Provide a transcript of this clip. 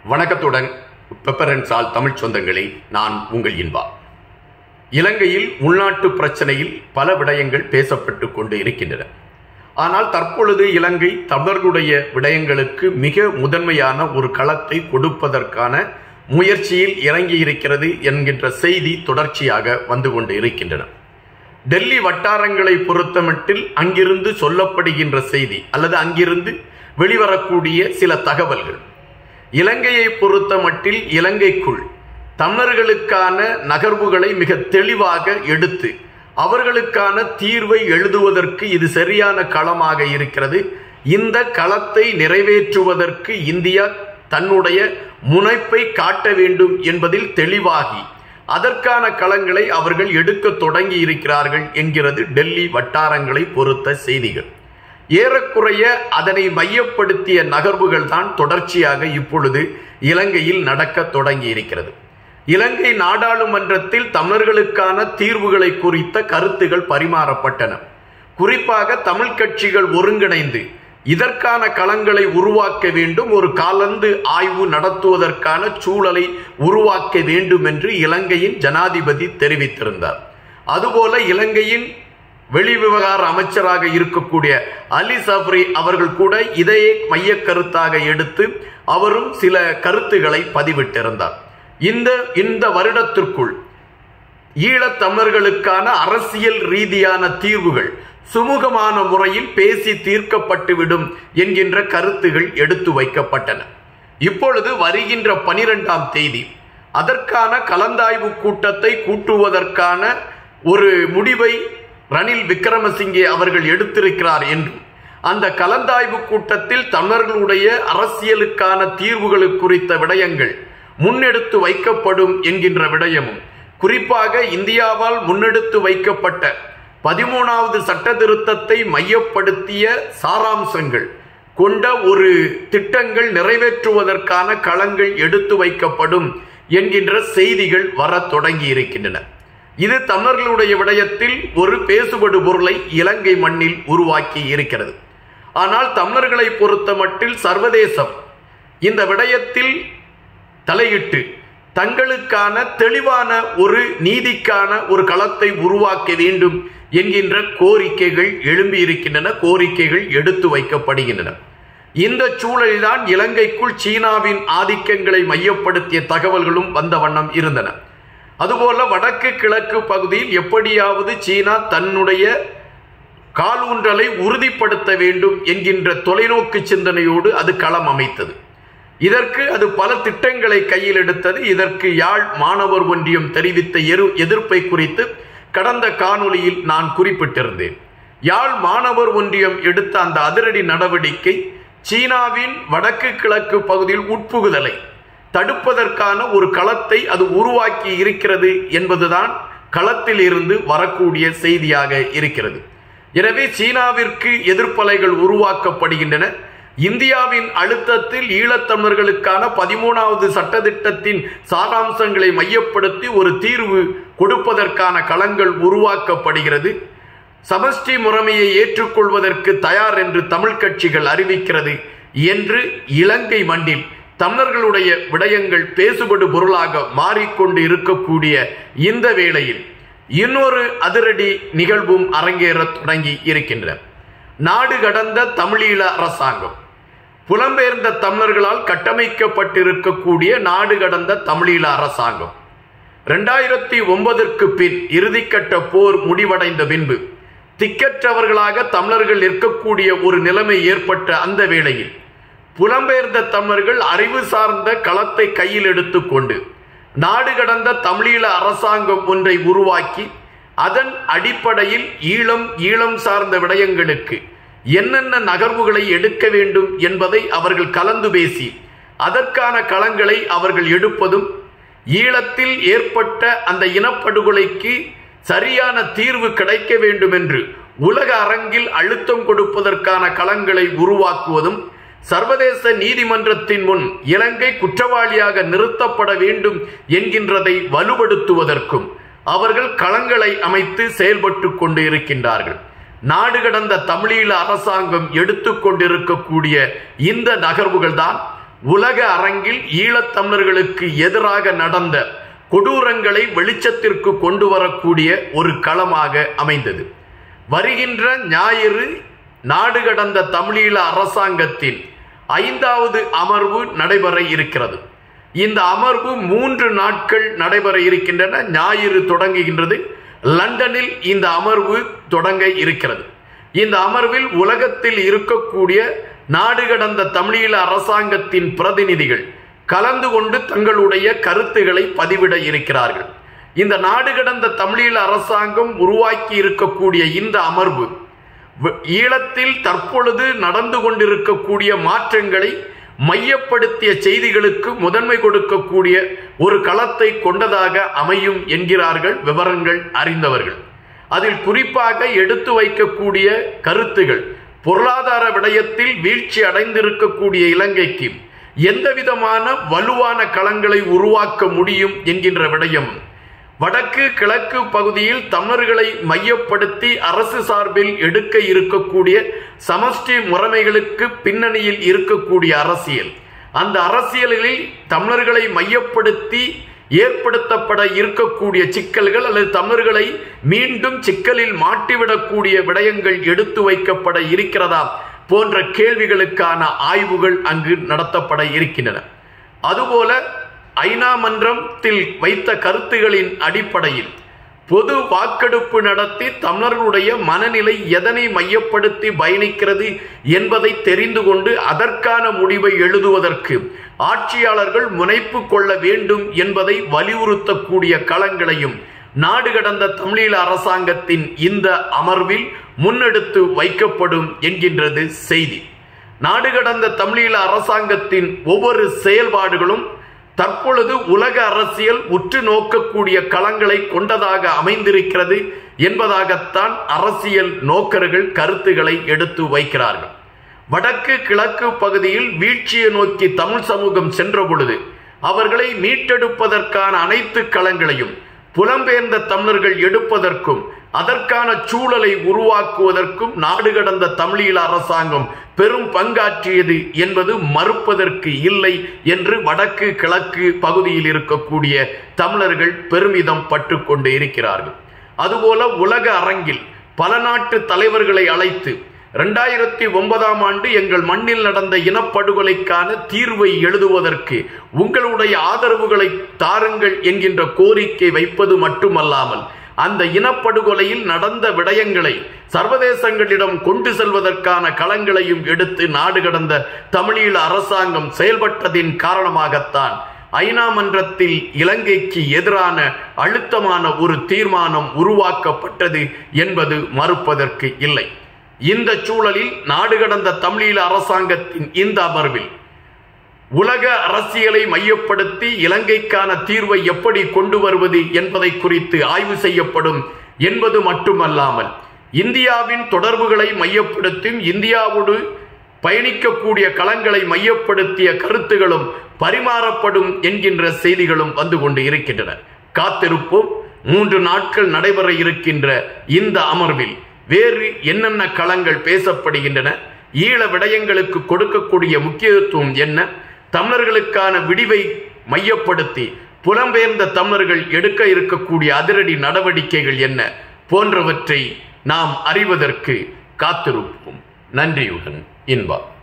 வணக்கத்துடன் பெப்பரன்ஸால் தமிழ் சொந்தங்களே நான் உங்கள் இன்பா இலங்கையில் உள்நாட்டு பிரச்சனையில் பல விடயங்கள் பேசப்பட்டு கொண்டு இருக்கின்றன ஆனால் தற்பொழுது இலங்கை தமிழர்களுடைய விடயங்களுக்கு மிக முதன்மையான ஒரு களத்தை கொடுப்பதற்கான முயற்சியில் இறங்கி இருக்கிறது என்கின்ற செய்தி தொடர்ச்சியாக வந்து கொண்டு இருக்கின்றன டெல்லி வட்டாரங்களை பொறுத்தமட்டில் அங்கிருந்து சொல்லப்படுகின்ற செய்தி அல்லது அங்கிருந்து வெளிவரக்கூடிய சில தகவல்கள் இலங்கையை பொறுத்த மட்டில் இலங்கைக்குள் தமிழர்களுக்கான நகர்வுகளை மிக தெளிவாக எடுத்து அவர்களுக்கான தீர்வை எழுதுவதற்கு இது சரியான களமாக இருக்கிறது இந்த களத்தை நிறைவேற்றுவதற்கு இந்தியா தன்னுடைய முனைப்பை காட்ட வேண்டும் என்பதில் தெளிவாகி அதற்கான களங்களை அவர்கள் எடுக்க தொடங்கி இருக்கிறார்கள் என்கிறது டெல்லி வட்டாரங்களை பொறுத்த செய்திகள் ஏறக்குறைய அதனை மையப்படுத்திய நகர்வுகள் தான் தொடர்ச்சியாக இப்பொழுது இலங்கையில் நடக்க தொடங்கி இருக்கிறது இலங்கை நாடாளுமன்றத்தில் தமிழர்களுக்கான தீர்வுகளை குறித்த கருத்துகள் பரிமாறப்பட்டன குறிப்பாக தமிழ் கட்சிகள் ஒருங்கிணைந்து இதற்கான களங்களை உருவாக்க வேண்டும் ஒரு காலந்து ஆய்வு நடத்துவதற்கான சூழலை உருவாக்க வேண்டும் என்று இலங்கையின் ஜனாதிபதி தெரிவித்திருந்தார் அதுபோல இலங்கையின் வெளிவிவகார அமைச்சராக இருக்கக்கூடிய அலி சப்ரி அவர்கள் கூட இதையே மைய கருத்தாக எடுத்து அவரும் சில கருத்துக்களை பதிவிட்டிருந்தார் இந்த இந்த வருடத்திற்குள் ஈழத்தமிழர்களுக்கான அரசியல் ரீதியான தீர்வுகள் சுமூகமான முறையில் பேசி தீர்க்கப்பட்டுவிடும் என்கின்ற கருத்துகள் எடுத்து வைக்கப்பட்டன இப்பொழுது வருகின்ற பனிரெண்டாம் தேதி அதற்கான கலந்தாய்வு கூட்டத்தை கூட்டுவதற்கான ஒரு முடிவை ரணில் விக்ரமசிங்கே அவர்கள் எடுத்திருக்கிறார் என்றும் அந்த கலந்தாய்வு கூட்டத்தில் தமிழர்களுடைய அரசியலுக்கான தீர்வுகள் குறித்த விடயங்கள் முன்னெடுத்து வைக்கப்படும் என்கின்ற விடயமும் குறிப்பாக இந்தியாவால் முன்னெடுத்து வைக்கப்பட்ட பதிமூணாவது சட்ட திருத்தத்தை மையப்படுத்திய சாராம்சங்கள் கொண்ட ஒரு திட்டங்கள் நிறைவேற்றுவதற்கான களங்கள் எடுத்து வைக்கப்படும் என்கின்ற செய்திகள் வர தொடங்கி இருக்கின்றன இது தமிழர்களுடைய விடயத்தில் ஒரு பேசுபடு பொருளை இலங்கை மண்ணில் உருவாக்கி இருக்கிறது ஆனால் தமிழர்களை பொறுத்த மட்டில் சர்வதேசம் இந்த விடயத்தில் தலையிட்டு தங்களுக்கான தெளிவான ஒரு நீதிக்கான ஒரு களத்தை உருவாக்க வேண்டும் என்கின்ற கோரிக்கைகள் எழும்பி இருக்கின்றன கோரிக்கைகள் எடுத்து வைக்கப்படுகின்றன இந்த சூழலில்தான் இலங்கைக்குள் சீனாவின் ஆதிக்கங்களை மையப்படுத்திய தகவல்களும் வந்த வண்ணம் இருந்தன அதுபோல வடக்கு கிழக்கு பகுதியில் எப்படியாவது சீனா தன்னுடைய காலூன்றலை உறுதிப்படுத்த வேண்டும் என்கின்ற தொலைநோக்கு சிந்தனையோடு அது களம் அமைத்தது இதற்கு அது பல திட்டங்களை கையில் எடுத்தது இதற்கு யாழ் மாணவர் ஒன்றியம் தெரிவித்த எரு எதிர்ப்பை குறித்து கடந்த காணொளியில் நான் குறிப்பிட்டிருந்தேன் யாழ் மாணவர் ஒன்றியம் எடுத்த அந்த அதிரடி நடவடிக்கை சீனாவின் வடக்கு கிழக்கு பகுதியில் உட்புகுதலை தடுப்பதற்கான ஒரு களத்தை அது உருவாக்கி இருக்கிறது என்பதுதான் களத்தில் இருந்து வரக்கூடிய செய்தியாக இருக்கிறது எனவே சீனாவிற்கு எதிர்ப்பலைகள் உருவாக்கப்படுகின்றன இந்தியாவின் அழுத்தத்தில் ஈழத்தமிழர்களுக்கான பதிமூணாவது சட்டத்திட்டத்தின் சாராம்சங்களை மையப்படுத்தி ஒரு தீர்வு கொடுப்பதற்கான களங்கள் உருவாக்கப்படுகிறது சமஷ்டி முறைமையை ஏற்றுக்கொள்வதற்கு தயார் என்று தமிழ் கட்சிகள் அறிவிக்கிறது என்று இலங்கை மண்ணில் தமிழர்களுடைய விடயங்கள் பேசுபடு பொருளாக மாறிக்கொண்டு இருக்கக்கூடிய இந்த வேளையில் இன்னொரு அதிரடி நிகழ்வும் அரங்கேற தொடங்கி இருக்கின்றன நாடு கடந்த தமிழீழ அரசாங்கம் புலம்பெயர்ந்த தமிழர்களால் கட்டமைக்கப்பட்டிருக்கக்கூடிய நாடு கடந்த தமிழீழ அரசாங்கம் இரண்டாயிரத்தி ஒன்பதற்கு பின் இறுதிக்கட்ட போர் முடிவடைந்த பின்பு திக்கற்றவர்களாக தமிழர்கள் இருக்கக்கூடிய ஒரு நிலைமை ஏற்பட்ட அந்த வேளையில் புலம்பெயர்ந்த தமிழர்கள் அறிவு சார்ந்த களத்தை கையில் எடுத்துக்கொண்டு நாடு கடந்த தமிழீழ அரசாங்கம் ஒன்றை உருவாக்கி அதன் அடிப்படையில் ஈழம் ஈழம் சார்ந்த விடயங்களுக்கு என்னென்ன நகர்வுகளை எடுக்க வேண்டும் என்பதை அவர்கள் கலந்து பேசி அதற்கான களங்களை அவர்கள் எடுப்பதும் ஈழத்தில் ஏற்பட்ட அந்த இனப்படுகொலைக்கு சரியான தீர்வு கிடைக்க வேண்டும் என்று உலக அரங்கில் அழுத்தம் கொடுப்பதற்கான களங்களை உருவாக்குவதும் சர்வதேச நீதிமன்றத்தின் முன் இலங்கை குற்றவாளியாக நிறுத்தப்பட வேண்டும் என்கின்றதை வலுப்படுத்துவதற்கும் அவர்கள் களங்களை அமைத்து செயல்பட்டு கொண்டு இருக்கின்றார்கள் நாடு கடந்த தமிழீழ அரசாங்கம் எடுத்துக்கொண்டிருக்கக்கூடிய இந்த நகர்வுகள் தான் உலக அரங்கில் ஈழத்தமிழர்களுக்கு எதிராக நடந்த கொடூரங்களை வெளிச்சத்திற்கு கொண்டு வரக்கூடிய ஒரு களமாக அமைந்தது வருகின்ற ஞாயிறு நாடு கடந்த தமிழீழ அரசாங்கத்தின் ஐந்தாவது அமர்வு நடைபெற இருக்கிறது இந்த அமர்வு மூன்று நாட்கள் நடைபெற இருக்கின்றன ஞாயிறு தொடங்குகின்றது லண்டனில் இந்த அமர்வு தொடங்க இருக்கிறது இந்த அமர்வில் உலகத்தில் இருக்கக்கூடிய நாடு கடந்த தமிழீழ அரசாங்கத்தின் பிரதிநிதிகள் கலந்து கொண்டு தங்களுடைய கருத்துக்களை பதிவிட இருக்கிறார்கள் இந்த நாடு கடந்த தமிழீழ அரசாங்கம் உருவாக்கி இருக்கக்கூடிய இந்த அமர்வு வ- ஈழத்தில் தற்பொழுது நடந்து கொண்டிருக்கக்கூடிய மாற்றங்களை மையப்படுத்திய செய்திகளுக்கு முதன்மை கொடுக்கக்கூடிய ஒரு களத்தை கொண்டதாக அமையும் என்கிறார்கள் விவரங்கள் அறிந்தவர்கள் அதில் குறிப்பாக எடுத்து வைக்கக்கூடிய கருத்துகள் பொருளாதார விடயத்தில் வீழ்ச்சி அடைந்திருக்கக்கூடிய இலங்கைக்கு எந்த விதமான வலுவான களங்களை உருவாக்க முடியும் என்கின்ற விடயம் வடக்கு கிழக்கு பகுதியில் தமிழர்களை மையப்படுத்தி அரசு சார்பில் எடுக்க இருக்கக்கூடிய சமஷ்டி முறைமைகளுக்கு பின்னணியில் இருக்கக்கூடிய அரசியல் அந்த அரசியல்களில் தமிழர்களை மையப்படுத்தி ஏற்படுத்தப்பட இருக்கக்கூடிய சிக்கல்கள் அல்லது தமிழர்களை மீண்டும் சிக்கலில் மாட்டிவிடக்கூடிய விடயங்கள் எடுத்து வைக்கப்பட இருக்கிறதா போன்ற கேள்விகளுக்கான ஆய்வுகள் அங்கு நடத்தப்பட இருக்கின்றன அதுபோல ஐநா மன்றத்தில் வைத்த கருத்துகளின் அடிப்படையில் பொது வாக்கெடுப்பு நடத்தி தமிழர்களுடைய மனநிலை எதனை மையப்படுத்தி பயணிக்கிறது என்பதை தெரிந்து கொண்டு அதற்கான முடிவை எழுதுவதற்கு ஆட்சியாளர்கள் முனைப்பு கொள்ள வேண்டும் என்பதை வலியுறுத்தக்கூடிய களங்களையும் நாடு கடந்த தமிழீழ அரசாங்கத்தின் இந்த அமர்வில் முன்னெடுத்து வைக்கப்படும் என்கின்றது செய்தி நாடு கடந்த தமிழீழ அரசாங்கத்தின் ஒவ்வொரு செயல்பாடுகளும் தற்பொழுது உலக அரசியல் உற்று நோக்கக்கூடிய களங்களை கொண்டதாக அமைந்திருக்கிறது என்பதாகத்தான் அரசியல் நோக்கர்கள் கருத்துக்களை எடுத்து வைக்கிறார்கள் வடக்கு கிழக்கு பகுதியில் வீழ்ச்சியை நோக்கி தமிழ் சமூகம் சென்ற பொழுது அவர்களை மீட்டெடுப்பதற்கான அனைத்து களங்களையும் புலம்பெயர்ந்த தமிழர்கள் எடுப்பதற்கும் அதற்கான சூழலை உருவாக்குவதற்கும் நாடு கடந்த தமிழீழ அரசாங்கம் பெரும் பங்காற்றியது என்பது மறுப்பதற்கு இல்லை என்று வடக்கு கிழக்கு பகுதியில் இருக்கக்கூடிய தமிழர்கள் பெருமிதம் பட்டு கொண்டு இருக்கிறார்கள் அதுபோல உலக அரங்கில் பல நாட்டு தலைவர்களை அழைத்து ரெண்டாயிரத்தி ஒன்பதாம் ஆண்டு எங்கள் மண்ணில் நடந்த இனப்படுகொலைக்கான தீர்வை எழுதுவதற்கு உங்களுடைய ஆதரவுகளை தாருங்கள் என்கின்ற கோரிக்கை வைப்பது மட்டுமல்லாமல் அந்த இனப்படுகொலையில் நடந்த விடயங்களை சர்வதேசங்களிடம் கொண்டு செல்வதற்கான களங்களையும் எடுத்து நாடு கடந்த தமிழீழ அரசாங்கம் செயல்பட்டதின் காரணமாகத்தான் ஐநா மன்றத்தில் இலங்கைக்கு எதிரான அழுத்தமான ஒரு தீர்மானம் உருவாக்கப்பட்டது என்பது மறுப்பதற்கு இல்லை இந்த சூழலில் நாடு கடந்த தமிழீழ அரசாங்கத்தின் இந்த அமர்வில் உலக அரசியலை மையப்படுத்தி இலங்கைக்கான தீர்வை எப்படி கொண்டு வருவது என்பதை குறித்து ஆய்வு செய்யப்படும் என்பது மட்டுமல்லாமல் இந்தியாவின் தொடர்புகளை மையப்படுத்தும் இந்தியாவோடு பயணிக்கக்கூடிய களங்களை மையப்படுத்திய கருத்துகளும் பரிமாறப்படும் என்கின்ற செய்திகளும் வந்து கொண்டு இருக்கின்றன காத்திருப்போம் மூன்று நாட்கள் நடைபெற இருக்கின்ற இந்த அமர்வில் வேறு என்னென்ன களங்கள் பேசப்படுகின்றன ஈழ விடயங்களுக்கு கொடுக்கக்கூடிய முக்கியத்துவம் என்ன தமிழர்களுக்கான விடிவை மையப்படுத்தி புலம்பெயர்ந்த தமிழர்கள் எடுக்க இருக்கக்கூடிய அதிரடி நடவடிக்கைகள் என்ன போன்றவற்றை நாம் அறிவதற்கு காத்திருப்போம் நன்றியுடன் இன்பா